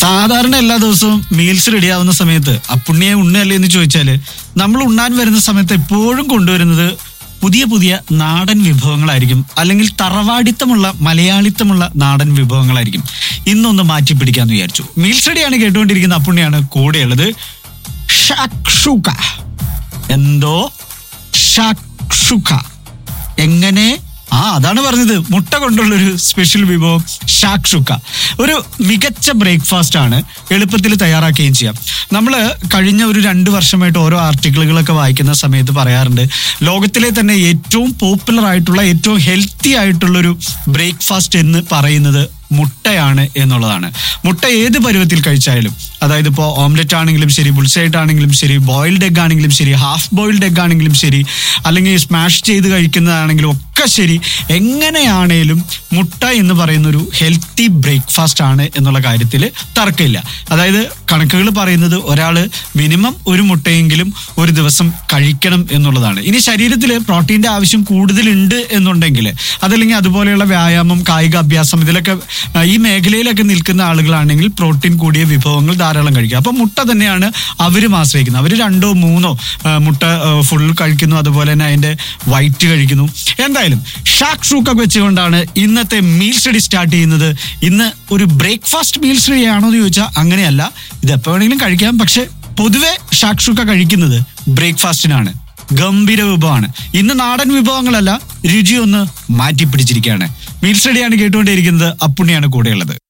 സാധാരണ എല്ലാ ദിവസവും മീൽസ് റെഡിയാവുന്ന സമയത്ത് അപ്പുണ്ണിയെ ഉണ്ണല്ലേ എന്ന് ചോദിച്ചാല് നമ്മൾ ഉണ്ണാൻ വരുന്ന സമയത്ത് എപ്പോഴും കൊണ്ടുവരുന്നത് പുതിയ പുതിയ നാടൻ വിഭവങ്ങളായിരിക്കും അല്ലെങ്കിൽ തറവാടിത്തമുള്ള മലയാളിത്തമുള്ള നാടൻ വിഭവങ്ങളായിരിക്കും ഇന്നൊന്ന് മാറ്റി പിടിക്കാന്ന് വിചാരിച്ചു മീൽസ് റെഡിയാണ് കേട്ടുകൊണ്ടിരിക്കുന്ന അപ്പുണ്ണിയാണ് കൂടെയുള്ളത് ഷാക്ഷുക എന്തോ ഷാക്ഷുക എങ്ങനെ ആ അതാണ് പറഞ്ഞത് മുട്ട കൊണ്ടുള്ള ഒരു സ്പെഷ്യൽ വിഭവം ഷാക്ഷുക്ക ഒരു മികച്ച ബ്രേക്ക്ഫാസ്റ്റ് ആണ് എളുപ്പത്തിൽ തയ്യാറാക്കുകയും ചെയ്യാം നമ്മൾ കഴിഞ്ഞ ഒരു രണ്ട് വർഷമായിട്ട് ഓരോ ആർട്ടിക്കിളുകളൊക്കെ വായിക്കുന്ന സമയത്ത് പറയാറുണ്ട് ലോകത്തിലെ തന്നെ ഏറ്റവും പോപ്പുലർ ആയിട്ടുള്ള ഏറ്റവും ഹെൽത്തി ആയിട്ടുള്ള ഒരു ബ്രേക്ക്ഫാസ്റ്റ് എന്ന് പറയുന്നത് മുട്ടയാണ് എന്നുള്ളതാണ് മുട്ട ഏത് പരുവത്തിൽ കഴിച്ചാലും അതായത് ഇപ്പോൾ ഓംലെറ്റ് ആണെങ്കിലും ശരി ബുൾസൈറ്റ് ആണെങ്കിലും ശരി ബോയിൽഡ് എഗ് ആണെങ്കിലും ശരി ഹാഫ് ബോയിൽഡ് എഗ് ആണെങ്കിലും ശരി അല്ലെങ്കിൽ സ്മാഷ് ചെയ്ത് കഴിക്കുന്നതാണെങ്കിലും ഒക്കെ ശരി എങ്ങനെയാണേലും മുട്ട എന്ന് പറയുന്ന ഒരു ഹെൽത്തി ബ്രേക്ക്ഫാസ്റ്റ് ആണ് എന്നുള്ള കാര്യത്തിൽ തർക്കമില്ല അതായത് കണക്കുകൾ പറയുന്നത് ഒരാൾ മിനിമം ഒരു മുട്ടയെങ്കിലും ഒരു ദിവസം കഴിക്കണം എന്നുള്ളതാണ് ഇനി ശരീരത്തിൽ പ്രോട്ടീൻ്റെ ആവശ്യം കൂടുതലുണ്ട് എന്നുണ്ടെങ്കിൽ അതല്ലെങ്കിൽ അതുപോലെയുള്ള വ്യായാമം കായിക അഭ്യാസം ഇതിലൊക്കെ ആ, ഈ മേഖലയിലൊക്കെ നിൽക്കുന്ന ആളുകളാണെങ്കിൽ പ്രോട്ടീൻ കൂടിയ വിഭവങ്ങൾ ധാരാളം കഴിക്കുക അപ്പം മുട്ട തന്നെയാണ് അവരും ആശ്രയിക്കുന്നത് അവർ രണ്ടോ മൂന്നോ ആ, മുട്ട ഫുൾ കഴിക്കുന്നു അതുപോലെ തന്നെ അതിന്റെ വൈറ്റ് കഴിക്കുന്നു എന്തായാലും ഷാക്ക് ഷൂക്കൊക്കെ വെച്ചുകൊണ്ടാണ് ഇന്നത്തെ മീൽ സ്റ്റഡി സ്റ്റാർട്ട് ചെയ്യുന്നത് ഇന്ന് ഒരു ബ്രേക്ക്ഫാസ്റ്റ് മീൽ സ്റ്റഡി ആണോ എന്ന് ചോദിച്ചാൽ അങ്ങനെയല്ല ഇത് എപ്പോൾ വേണമെങ്കിലും കഴിക്കാം പക്ഷെ പൊതുവെ ഷാക്ക് ഷൂക്ക കഴിക്കുന്നത് ബ്രേക്ക്ഫാസ്റ്റിനാണ് ഗംഭീര വിഭവമാണ് ഇന്ന് നാടൻ വിഭവങ്ങളല്ല രുചി ഒന്ന് മാറ്റി പിടിച്ചിരിക്കുകയാണ് മീൽ സ്റ്റഡിയാണ് കേട്ടുകൊണ്ടേയിരിക്കുന്നത് അപ്പുണ്ണിയാണ് കൂടെയുള്ളത്